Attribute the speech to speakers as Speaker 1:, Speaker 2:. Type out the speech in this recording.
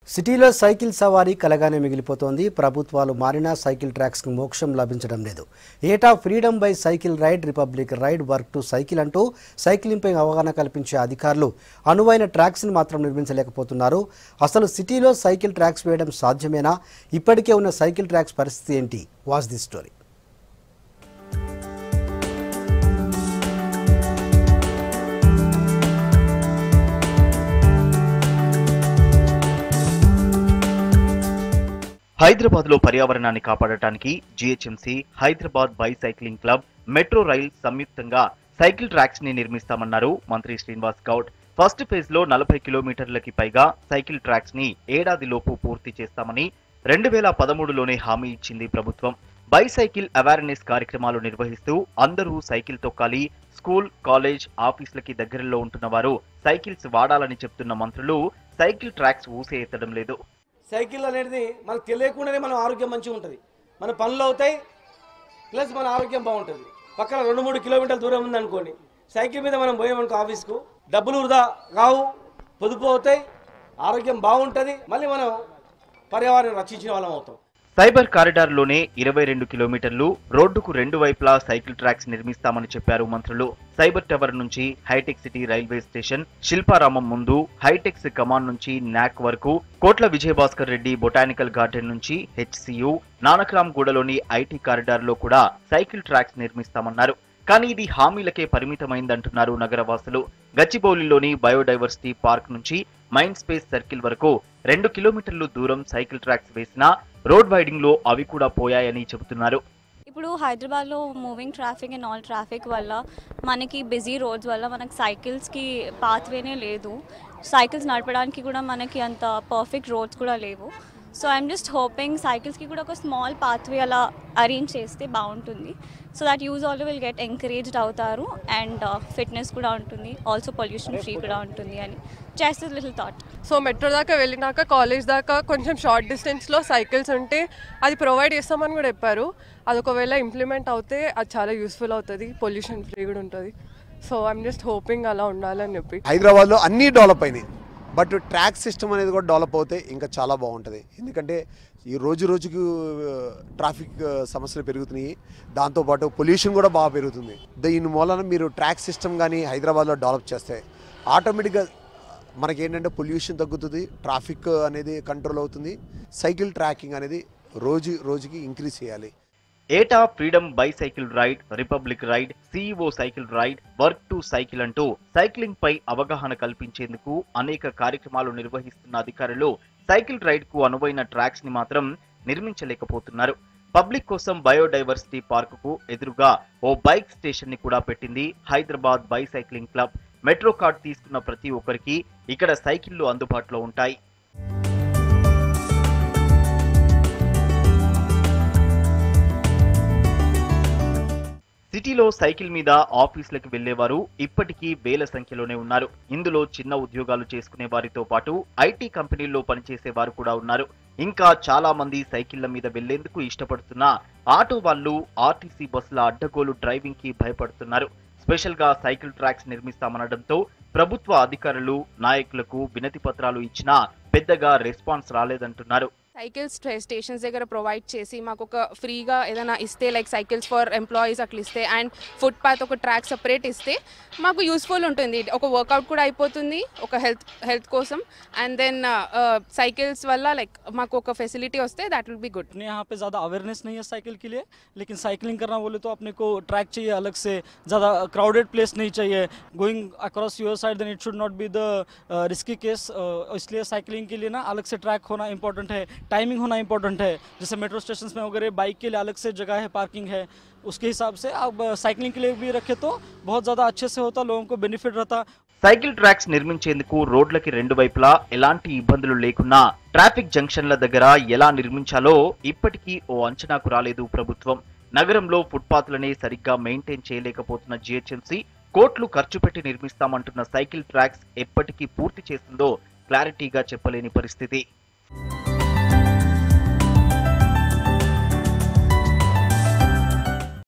Speaker 1: సిటీలో సైకిల్ సవారీ కలగానే మిగిలిపోతోంది ప్రభుత్వాలు మారినా సైకిల్ ట్రాక్స్కు మోక్షం లభించడం లేదు ఏటా freedom bicycle ride republic ride work to cycle అంటూ సైక్లింగ్పై అవగాహన కల్పించే అధికారులు అనువైన ట్రాక్స్ని మాత్రం నిర్మించలేకపోతున్నారు అసలు సిటీలో సైకిల్ ట్రాక్స్ వేయడం సాధ్యమేనా ఇప్పటికే ఉన్న సైకిల్ ట్రాక్స్ పరిస్థితి ఏంటి వాచ్ ది స్టోరీ
Speaker 2: హైదరాబాద్ లో పర్యావరణాన్ని కాపాడటానికి GHMC Hyderabad bicycling club metro rail సంయుక్తంగా సైకిల్ ట్రాక్స్ ని నిర్మిస్తామన్నారు మంత్రి శ్రీనివాస్ గౌడ్ ఫస్ట్ ఫేజ్ లో నలభై కిలోమీటర్లకి పైగా సైకిల్ ట్రాక్స్ ని ఏడాదిలోపు పూర్తి చేస్తామని రెండు వేల పదమూడులోనే హామీ ఇచ్చింది ప్రభుత్వం బైసైకిల్ అవేర్నెస్ కార్యక్రమాలు నిర్వహిస్తూ అందరూ సైకిల్ తొక్కాలి స్కూల్ కాలేజ్ ఆఫీసులకి దగ్గరలో ఉంటున్న వారు సైకిల్స్ వాడాలని చెప్తున్న మంత్రులు సైకిల్ ట్రాక్స్ ఊసే ఎత్తడం లేదు
Speaker 3: సైకిల్ అనేది మనకు తెలియకుండానే మన ఆరోగ్యం మంచిగా ఉంటుంది మన పనులు అవుతాయి ప్లస్ మన ఆరోగ్యం బాగుంటుంది పక్కన రెండు మూడు కిలోమీటర్ల దూరం ఉందనుకోండి సైకిల్ మీద మనం పోయామనుకో ఆఫీస్కు డబ్బులు వృధా కావు పొదుపు అవుతాయి ఆరోగ్యం బాగుంటుంది మళ్ళీ మనం పర్యావరణం రక్షించిన వాళ్ళం అవుతాం
Speaker 2: సైబర్ కారిడార్ లోనే ఇరవై రెండు కిలోమీటర్లు రోడ్డుకు రెండు వైపులా సైకిల్ ట్రాక్స్ నిర్మిస్తామని చెప్పారు మంత్రులు సైబర్ టవర్ నుంచి hitech city railway station Shilparamam ముందు హైటెక్స్ కమాన్ నుంచి నాక్ వరకు కోట్ల విజయభాస్కర్ రెడ్డి బొటానికల్ గార్డెన్ నుంచి హెచ్సియు నానక్రామ్ గూడలోని ఐటీ కారిడార్ లో కూడా సైకిల్ ట్రాక్స్ నిర్మిస్తామన్నారు కానీ ఇది హామీలకే పరిమితమైందంటున్నారు నగరవాసులు గచ్చిబౌలిలోని బయోడైవర్సిటీ పార్క్ నుంచి మైండ్ స్పేస్ సర్కిల్ వరకు రెండు కిలోమీటర్లు దూరం సైకిల్ ట్రాక్స్ వేసినా రోడ్ వైడింగ్ లో అవి కూడా పోయాయని చెబుతున్నారు
Speaker 4: ఇప్పుడు హైదరాబాద్లో moving traffic and all traffic వల్ల మనకి బిజీ రోడ్స్ వల్ల మనకి సైకిల్స్కి పాత్వేనే లేదు సైకిల్స్ నడపడానికి కూడా మనకి అంత పర్ఫెక్ట్ రోడ్స్ కూడా లేవు సో ఐఎమ్ జస్ట్ హోపింగ్ సైకిల్స్కి కూడా ఒక స్మాల్ పాత్వే అలా అరేంజ్ చేస్తే బాగుంటుంది so that use also will get encouraged అవుతారు అండ్ ఫిట్నెస్ కూడా ఉంటుంది ఆల్సో పొల్యూషన్ ఫ్రీ కూడా ఉంటుంది అని చేస్తే లిటిల్ థాట్
Speaker 5: సో మెట్రో దాకా వెళ్ళినాక కాలేజ్ దాకా కొంచెం షార్ట్ డిస్టెన్స్లో సైకిల్స్ ఉంటే అది ప్రొవైడ్ చేస్తామని కూడా చెప్పారు అది ఒకవేళ ఇంప్లిమెంట్ అవుతే అది చాలా యూస్ఫుల్ అవుతుంది పొల్యూషన్ ఫ్రీ కూడా ఉంటుంది సో ఐఎమ్ జస్ట్ హోపింగ్ అలా ఉండాలని చెప్పి
Speaker 6: హైదరాబాద్లో అన్నీ డెవలప్ అయినాయి బట్ ట్రాక్ సిస్టమ్ అనేది కూడా డెవలప్ అవుతే ఇంకా చాలా బాగుంటుంది ఎందుకంటే ఈ రోజు రోజుకు ట్రాఫిక్ సమస్యలు పెరుగుతున్నాయి దాంతోపాటు పొల్యూషన్ కూడా బాగా పెరుగుతుంది దీని మూలన మీరు ట్రాక్ సిస్టమ్ కానీ హైదరాబాద్లో డెవలప్ చేస్తే ఆటోమేటిక్గా మనకి ఏంటంటే పొల్యూషన్ తగ్గుతుంది ట్రాఫిక్ అనేది కంట్రోల్ అవుతుంది సైకిల్ ట్రాకింగ్ అనేది రోజు రోజుకి ఇంక్రీజ్ చేయాలి
Speaker 2: ఏటా freedom bicycle ride republic ride CEO cycle ride work to cycle అంటూ సైక్లింగ్ పై అవగాహన కల్పించేందుకు అనేక కార్యక్రమాలు నిర్వహిస్తున్న అధికారులు సైకిల్ రైడ్ కు అనువైన ట్రాక్స్ ని మాత్రం నిర్మించలేకపోతున్నారు పబ్లిక్ కోసం బయోడైవర్సిటీ పార్క్ కు ఎదురుగా ఓ బైక్ స్టేషన్ ని కూడా పెట్టింది Hyderabad bicycling club metro card తీసుకున్న ప్రతి ఒక్కరికి ఇక్కడ సైకిళ్లు అందుబాటులో ఉంటాయి సిటీలో సైకిల్ మీద ఆఫీసులకు వెళ్లేవారు ఇప్పటికీ వేల సంఖ్యలోనే ఉన్నారు ఇందులో చిన్న ఉద్యోగాలు చేసుకునే వారితో పాటు ఐటీ కంపెనీల్లో పనిచేసే వారు కూడా ఉన్నారు ఇంకా చాలా మంది సైకిళ్ల మీద వెళ్లేందుకు ఇష్టపడుతున్న ఆటో వాళ్ళు ఆర్టీసీ బస్సుల అడ్డగోలు డ్రైవింగ్ కి భయపడుతున్నారు స్పెషల్ గా సైకిల్ ట్రాక్స్ నిర్మిస్తామనడంతో ప్రభుత్వ అధికారులు నాయకులకు వినతి పత్రాలు ఇచ్చినా పెద్దగా రెస్పాన్స్ రాలేదంటున్నారు
Speaker 7: సైకిల్స్ స్టేషన్స్ దగ్గర ప్రొవైడ్ చేసి మాకు ఒక ఫ్రీగా ఏదైనా ఇస్తే లైక్ సైకిల్స్ ఫర్ ఎంప్లాయీస్ అట్లా ఇస్తే అండ్ ఫుట్ పాత్ ఒక ట్రాక్ సపరేట్ ఇస్తే మాకు యూస్ఫుల్ ఉంటుంది ఒక వర్కౌట్ కూడా అయిపోతుంది ఒక హెల్త్ హెల్త్ కోసం అండ్ దెన్ సైకిల్స్ వల్ల లైక్ మాకు ఒక ఫెసిలిటీ వస్తే దాట్ విల్ బి గుడ్
Speaker 8: अपने यहाँ पे ज़्यादा अवेयरनेस नहीं है साइकिल के लिए लेकिन साइकिलिंग करना बोले तो अपने को ट्रैक चाहिए अलग से ज़्यादा क्राउडेड प्लेस नहीं चाहिए going across your side then it should not be the risky case इसलिए साइकिलिंग के लिए ना अलग से ट्रैक होना इंपॉर्टेंट है टाइमिंग होना इंपॉर्टेंट है जैसे मेट्रो स्टेशन में वगैरह बाइक के लिए अलग से जगह है पार्किंग है उसके हिसाब से अब साइकिलिंग के लिए भी रखे तो बहुत ज़्यादा अच्छे से होता लोगों को बेनिफिट रहता
Speaker 2: సైకిల్ ట్రాక్స్ నిర్మించేందుకు రోడ్లకి రెండు వైపులా ఎలాంటి ఇబ్బందులు లేకున్నా ట్రాఫిక్ జంక్షన్ల దగ్గర ఎలా నిర్మించాలో ఇప్పటికీ ఓ అంచనాకు రాలేదు ప్రభుత్వం నగరంలో ఫుట్పాత్లనే సరిగ్గా మెయింటైన్ చేయలేకపోతున్న జిహెచ్ఎంసీ కోట్లు ఖర్చు పెట్టి నిర్మిస్తామంటున్న సైకిల్ ట్రాక్స్ ఎప్పటికీ పూర్తి చేస్తుందో క్లారిటీగా చెప్పలేని పరిస్థితి